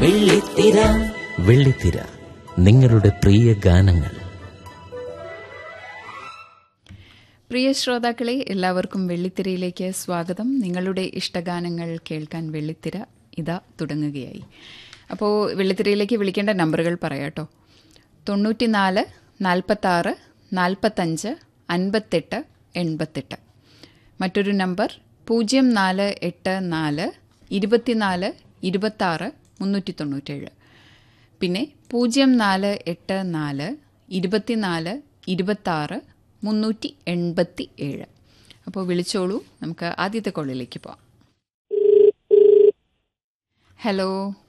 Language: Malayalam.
വെള്ളിത്തിര വെള്ളിത്തിര നിങ്ങളുടെ പ്രിയ ഗാനങ്ങൾ പ്രിയ ശ്രോതാക്കളെ എല്ലാവർക്കും വെള്ളിത്തിരയിലേക്ക് സ്വാഗതം നിങ്ങളുടെ ഇഷ്ടഗാനങ്ങൾ കേൾക്കാൻ വെള്ളിത്തിര ഇതാ തുടങ്ങുകയായി അപ്പോൾ വെള്ളിത്തിരയിലേക്ക് വിളിക്കേണ്ട നമ്പറുകൾ പറയാട്ടോ തൊണ്ണൂറ്റിനാല് നാൽപ്പത്താറ് നാൽപ്പത്തഞ്ച് അൻപത്തെട്ട് എൺപത്തെട്ട് മറ്റൊരു നമ്പർ പൂജ്യം നാല് എട്ട് നാല് ഇരുപത്തിനാല് ഇരുപത്താറ് മുന്നൂറ്റി തൊണ്ണൂറ്റേഴ് പിന്നെ പൂജ്യം നാല് എട്ട് നാല് ഇരുപത്തിനാല് ഇരുപത്താറ് മുന്നൂറ്റി എൺപത്തി ഏഴ് അപ്പോൾ വിളിച്ചോളൂ നമുക്ക് ആദ്യത്തെ കോളിലേക്ക് പോവാം ഹലോ